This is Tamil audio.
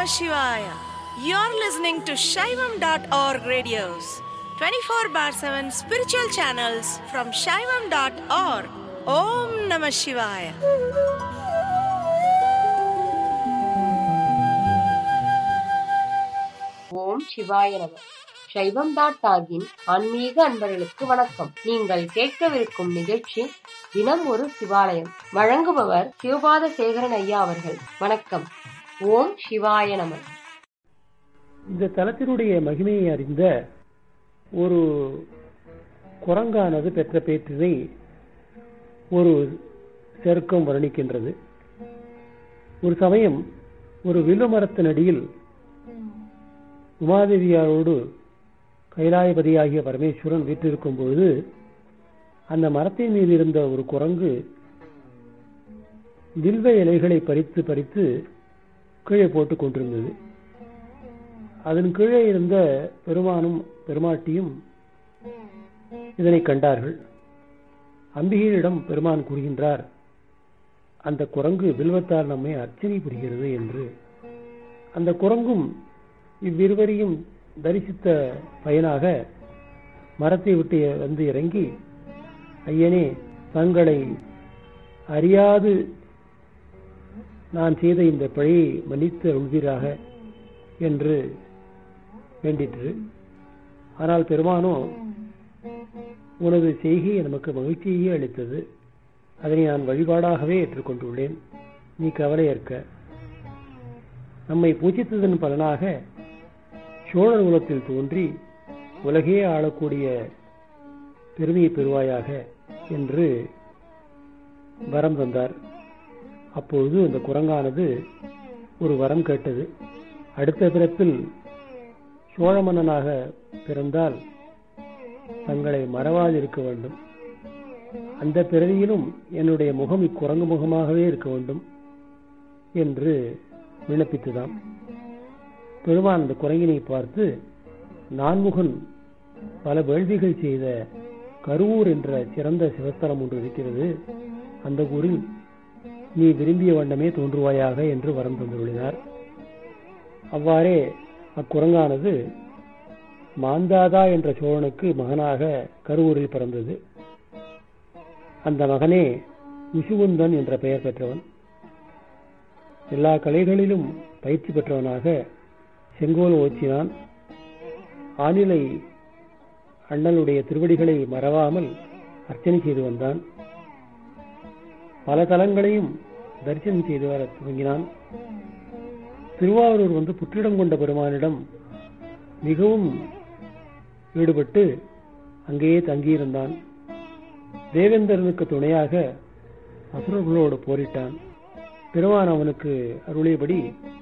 Shivaya. You're listening to Shaivam.org radios, 24 bar 7 spiritual channels from Shaivam.org. Om Namah Shivaya. ஓம் சிவாய நம சைவம் டாட் டாகின் ஆன்மீக அன்பர்களுக்கு வணக்கம் நீங்கள் கேட்கவிருக்கும் நிகழ்ச்சி தினம் ஒரு சிவாலயம் வழங்குபவர் சிவபாத சேகரன் ஐயா அவர்கள் வணக்கம் ஓம் சிவாய நம இந்த தலத்தினுடைய மகிமையை அறிந்த ஒரு குரங்கானது பெற்ற பேற்றினை ஒரு செருக்கம் வர்ணிக்கின்றது ஒரு சமயம் ஒரு வில்லு மரத்தின் அடியில் உமாதேவியாரோடு கைலாயபதியாகிய பரமேஸ்வரன் வீற்றிருக்கும் பொழுது அந்த மரத்தின் மீது இருந்த ஒரு குரங்கு வில்வ இலைகளை பறித்து பறித்து கீழே போட்டுக் கொண்டிருந்தது அதன் கீழே இருந்த பெருமானும் பெருமாட்டியும் இதனை கண்டார்கள் அம்பிகையிடம் பெருமான் கூறுகின்றார் அந்த குரங்கு வில்வத்தால் நம்மை அர்ச்சனை புரிகிறது என்று அந்த குரங்கும் இவ்விருவரையும் தரிசித்த பயனாக மரத்தை விட்டு வந்து இறங்கி ஐயனே தங்களை அறியாது நான் செய்த இந்த பிழையை மன்னித்து அருள்வீராக என்று வேண்டிற்று ஆனால் பெருமானோ உனது செய்கை நமக்கு மகிழ்ச்சியையே அளித்தது அதனை நான் வழிபாடாகவே ஏற்றுக்கொண்டுள்ளேன் நீ கவலையற்க நம்மை பூஜித்ததன் பலனாக சோழர் குலத்தில் தோன்றி உலகே ஆளக்கூடிய பெருமையை பெறுவாயாக என்று வரம் தந்தார் அப்பொழுது அந்த குரங்கானது ஒரு வரம் கேட்டது அடுத்த பிறப்பில் சோழ மன்னனாக பிறந்தால் தங்களை மறவாதிருக்க வேண்டும் அந்த பிறவியிலும் என்னுடைய முகம் இக்குரங்கு முகமாகவே இருக்க வேண்டும் என்று விண்ணப்பித்ததாம் பெருமான் அந்த குரங்கினை பார்த்து நான்முகன் பல வேள்விகள் செய்த கருவூர் என்ற சிறந்த சிவஸ்தலம் ஒன்று இருக்கிறது அந்த ஊரில் நீ விரும்பிய வண்ணமே தோன்றுவாயாக என்று வரம் தந்துள்ளினார் அவ்வாறே அக்குரங்கானது மாந்தாதா என்ற சோழனுக்கு மகனாக கருவூரில் பிறந்தது அந்த மகனே விஷுகுந்தன் என்ற பெயர் பெற்றவன் எல்லா கலைகளிலும் பயிற்சி பெற்றவனாக செங்கோல் ஓச்சினான் ஆனிலை அண்ணலுடைய திருவடிகளை மறவாமல் அர்ச்சனை செய்து வந்தான் பல தலங்களையும் தரிசனம் செய்து வர துவங்கினான் திருவாரூர் வந்து புற்றிடம் கொண்ட பெருமானிடம் மிகவும் ஈடுபட்டு அங்கேயே தங்கியிருந்தான் தேவேந்திரனுக்கு துணையாக அசுரர்களோடு போரிட்டான் பெருமான் அவனுக்கு அருளியபடி